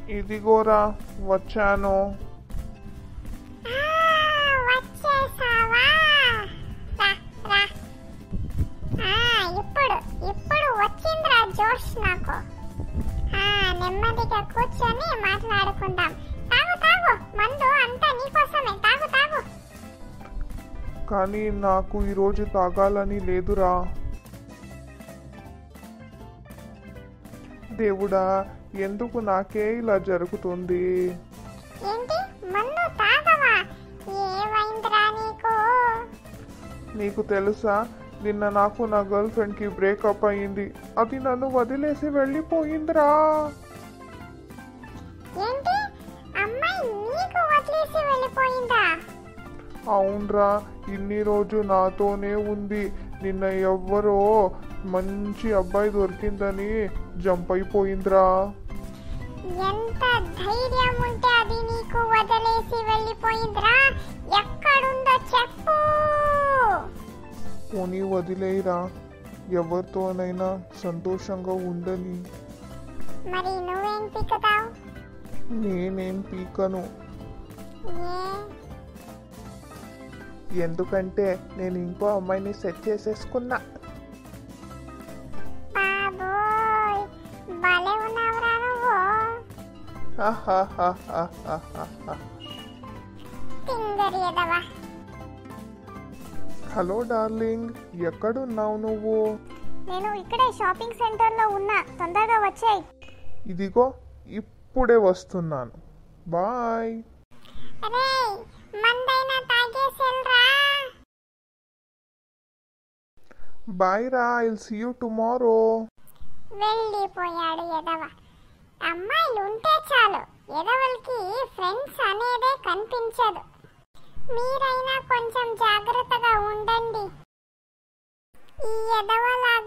ఇదిగోరా వచ్చాను ఆ, వచ్చేసావా రా రా ఆ, ఇప్పుడు ఇప్పుడు వచ్చిందిరా జోష్ నాకు ఆ, నెమ్మదిగా కూర్చొని మాట్లాడుకుందాం తాగు తాగు మందు అంతా నీకోసమే తాగు తాగు కానీ నాకు ఈరోజు తాగాలని లేదురా దేవుడా ఎందుకు నాకే ఇలా జరుగుతుంది ఏంటి మందు తాగవా ఏమైందిరా నీకు నీకు తెలుసా నిన్న నాకు నా గర్ల్ ఫ్రెండ్కి బ్రేకప్ అయ్యింది అది నన్ను వదిలేసి వెళ్ళిపోయిందిరా ఏంటి అమ్మాయి నీకు వదిలేసి వెళ్ళిపోయిందా అవునరా ఇన్ని రోజు నాతోనే ఉంది నిన్న ఎవ్వరో మంచి అబ్బాయి దొరికిందని జంప్ అయిపోయిందిరా ఎంత ధైర్యం ఉంటే అది నీకు వదిలేసి వెళ్ళిపోయిందిరా ఎక్కడుందో చెప్పు పోనీ వదిలేయరా ఎవరితోనైనా సంతోషంగా ఉండని మరి నువ్వేం పిక్కుతావు నేనేం పీకను ఏ ఎందుకంటే నేను ఇంకో అమ్మాయిని సెట్ చేసేసుకున్నా బాబోయ్ భలే ఉన్నావురా నువ్వు హాహాహాహాహాహా. తింగరి ఎదవా హలో డార్లింగ్ ఎక్కడున్నావు నువ్వు నేను ఇక్కడే షాపింగ్ సెంటర్లో ఉన్నా తొందరగా వచ్చేయ్ ఇదిగో ఇప్పుడే వస్తున్నాను బాయ్ రే మందైనా తాగేసేల్రా బాయ్ రా ఐల్ సీ యూ టుమారో వెళ్ళిపోయాడు ఎదవ అమ్మాయిలు ఉంటే చాలు ఎదవలకి ఫ్రెండ్స్ అనేదే కనిపించదు మీరైనా కొంచెం జాగ్రత్తగా ఉండండి ఈ ఎదవలాగా